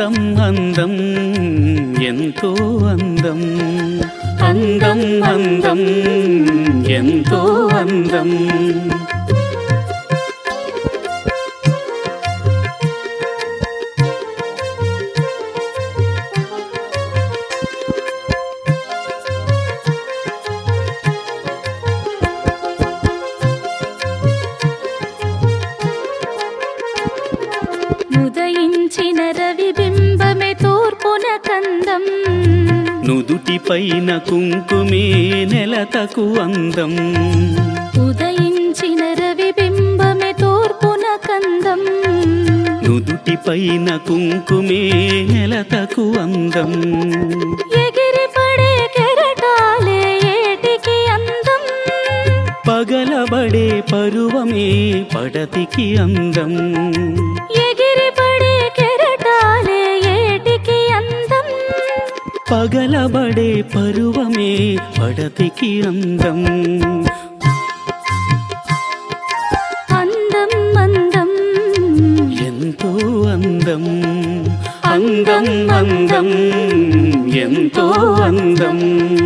అందం అందం ఎంతో అందం అందం అందం ఎంతో అందం ఉదయించిన రవి బింబమే తూర్పున కందం నుదుటిపైన కుంకుమే నెలతకు అందం ఉదయించిన రవి బింబమే తూర్పున కందం నుదుటిపైన కుంకుమే నెలతకు అందం ఎగిరి పడే కెరటాలే ఏటికి అందం పగలబడే పరువమే పడతికి అందం ఎగిరి పడే కెరటాలే ఏటికి అందం పగలబడే పరువమే పడతికి అందం అందం అందం ఎంతో అందం అందం అందం ఎంతో అందం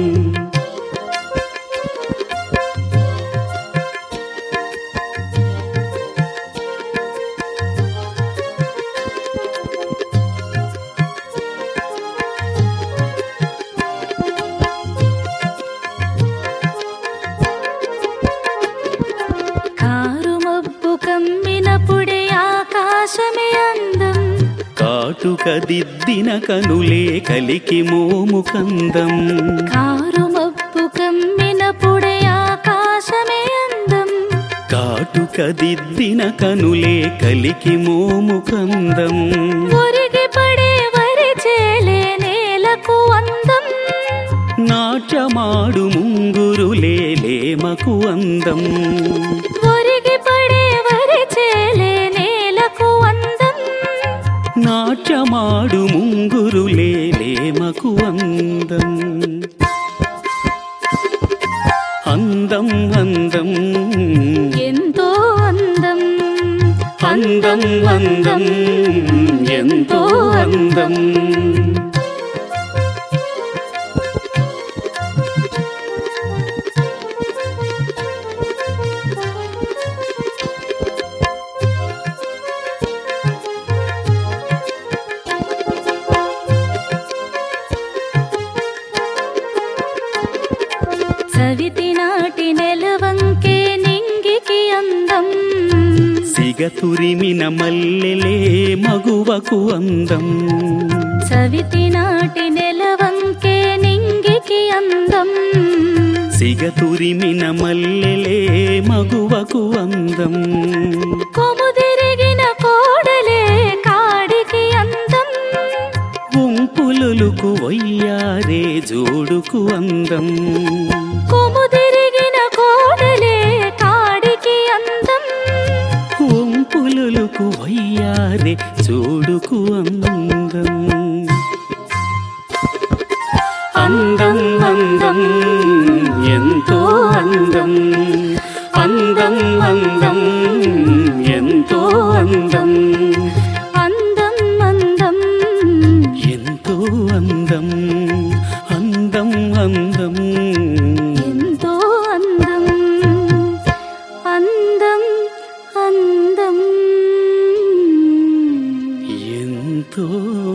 కారు మబ్బు కమ్మినప్పుడే ఆకాశమే అందం కాటుక దిద్దిన కనులే కలికి మోము కందం కారు మబ్బు కమ్మినప్పుడే ఆకాశమే అందం కాటుక దిద్దిన కనులే కలికి మోము కందం ఒరిగి పడే వరి చేలే నేలకు అందం నాట్యమాడు ముంగురులే లేమకు అందం ఒరిగి పడే వరి చేలే నేలకు అందం నాట్యమాడు ముంగురులే లేమకు అందం అందం అందం ఎంతో అందం అందం అందం ఎంతో అందం సవితి నాటి నెలవంకే నింగికి అందం సిగతురిమిన మల్లెలే మగువకు అందం సవితి నాటి నెలవంకే నింగికి అందం సిగతురిమిన మల్లెలే మగువకు అందం కొముదిరిగిన కోడలే కాడికి అందం ఉంపులుకు వయ్యారే జోడుకు అందం కొముదిరిగిన కోడలే కాడికి అందం ఉంపులుకు వయ్యారే జోడుకు అందం అందం అందం ఎంతో అందం అందం అందం ఎంతో అందం అందం అందం ఎంతో అందం అందం అందం ఎంతో అందం అందం అందం ఎంతో